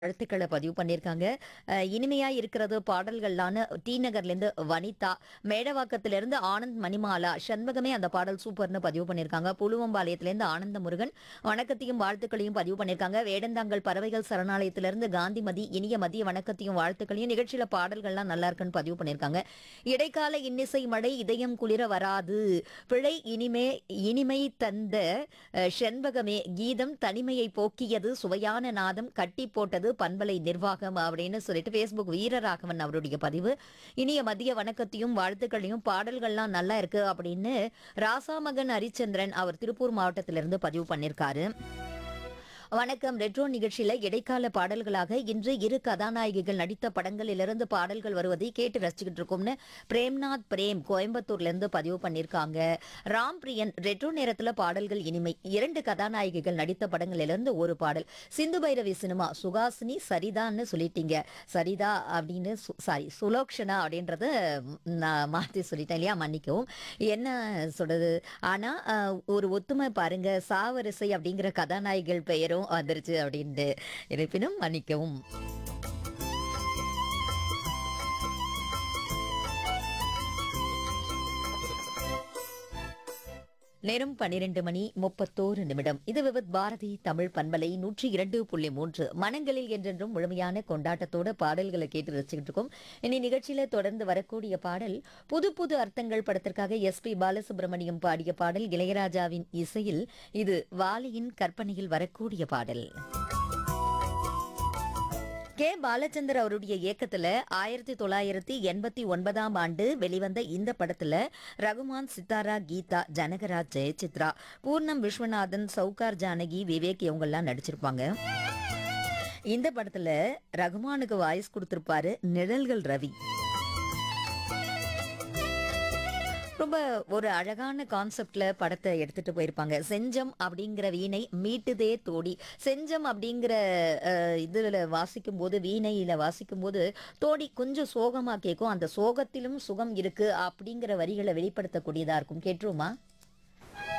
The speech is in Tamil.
கருத்துக்களை பதிவு பண்ணியிருக்காங்க அஹ், இனிமையா இருக்கிறது பாடல்கள்லான்னு டி நகர்லேருந்து வனிதா மேடவாக்கத்திலிருந்து ஆனந்த் மணிமாலா சண்முகமே அந்த பாடல் சூப்பர்னு பதிவு பண்ணியிருக்காங்க புலுவம்பாளையத்திலேருந்து ஆனந்த முருகன் வணக்கத்தையும் வாழ்த்துக்களையும் பதிவு பண்ணியிருக்காங்க வேடந்தாங்கல் பறவைகள் சரணாலயத்திலிருந்து காந்திமதி இனிய மதிய வணக்கத்தையும் வாழ்த்துக்களையும் நிகழ்ச்சியில பாடல்கள்லாம் நல்லா இருக்குன்னு பதிவு பண்ணியிருக்காங்க இடைக்கால இன்னிசை மழை இதயம் குளிர வராது பிழை இனிமே இனிமை தந்த அஹ், செண்பகமே கீதம் தனிமையை போக்கியது சுவையான நாதம் கட்டி போட்டது பண்பலை நிர்வாகம் அப்படின்னு சொல்லிட்டு ஃபேஸ்புக் வீரராகவன் அவருடைய பதிவு இனிய மதிய வணக்கத்தையும் வாழ்த்துக்களையும் பாடல்கள்லாம் நல்லா இருக்கு அப்படின்னு ராசாமகன் ஹரிச்சந்திரன் அவர் திருப்பூர் மாவட்டத்திலிருந்து பதிவு பண்ணியிருக்காரு வணக்கம் ரெட்ரோ நிகழ்ச்சியில இடைக்கால பாடல்களாக இன்று இரு கதாநாயகிகள் நடித்த படங்களிலிருந்து பாடல்கள் வருவதை கேட்டு ரசிச்சுக்கிட்டு இருக்கோம்னு பிரேம்நாத் பிரேம் கோயம்புத்தூர்ல இருந்து பதிவு பண்ணியிருக்காங்க ராம் பிரியன் ரெட்ரோ நேரத்துல பாடல்கள் இனிமை இரண்டு கதாநாயகிகள் நடித்த படங்களிலிருந்து ஒரு பாடல் சிந்து பைரவி சினிமா சுகாசினி சரிதான்னு சொல்லிட்டீங்க சரிதா அப்படின்னு சாரி சுலோக்ஷனா அப்படின்றத நான் மாற்றி சொல்லிட்டேன் இல்லையா மன்னிக்கவும் என்ன சொல்றது ஆனா அஹ், ஒரு ஒத்துமை பாருங்க சாவரிசை அப்படிங்கிற கதாநாயகிகள் பெயரும் வந்துருச்சு அப்படின்ட்டு இருப்பினும் மன்னிக்கவும் நேரம் பன்னிரண்டு மணி முப்பத்தோரு நிமிடம் இது விவித் பாரதி தமிழ் பண்பலை நூற்றி இரண்டு புள்ளி மூன்று மனங்களில் என்றென்றும் முழுமையான கொண்டாட்டத்தோட பாடல்களை கேட்டு ரசிச்சுக்கிட்டு இருக்கோம் இனி நிகழ்ச்சியில தொடர்ந்து வரக்கூடிய பாடல் புது புது அர்த்தங்கள் படத்திற்காக எஸ் பி பாலசுப்ரமணியம் பாடிய பாடல் இளையராஜாவின் இசையில் இது வாலியின் கற்பனையில் வரக்கூடிய பாடல் கே பாலச்சந்தர் அவருடைய இயக்கத்துல ஆயிரத்தி தொள்ளாயிரத்தி எண்பத்தி ஒன்பதாம் ஆண்டு வெளிவந்த இந்த படத்துல ரகுமான் சித்தாரா கீதா ஜனகராஜ் ஜெயசித்ரா பூர்ணம் விஸ்வநாதன் சவுகார் ஜானகி விவேக் இவங்கெல்லாம் நடிச்சிருப்பாங்க இந்த படத்துல ரகுமானுக்கு வாய்ஸ் கொடுத்திருப்பாரு நிழல்கள் ரவி ரொம்ப ஒரு அழகான கான்செப்ட்ல படத்தை எடுத்துட்டு போயிருப்பாங்க செஞ்சம் அப்படிங்கிற வீணை மீட்டுதே தோடி செஞ்சம் அப்படிங்கிற அஹ், இதுல வாசிக்கும் போது வீணையில வாசிக்கும் போது தோடி கொஞ்சம் சோகமா கேட்கும் அந்த சோகத்திலும் சுகம் இருக்கு அப்படிங்கிற வரிகளை வெளிப்படுத்தக்கூடியதா இருக்கும் கேட்டுருமா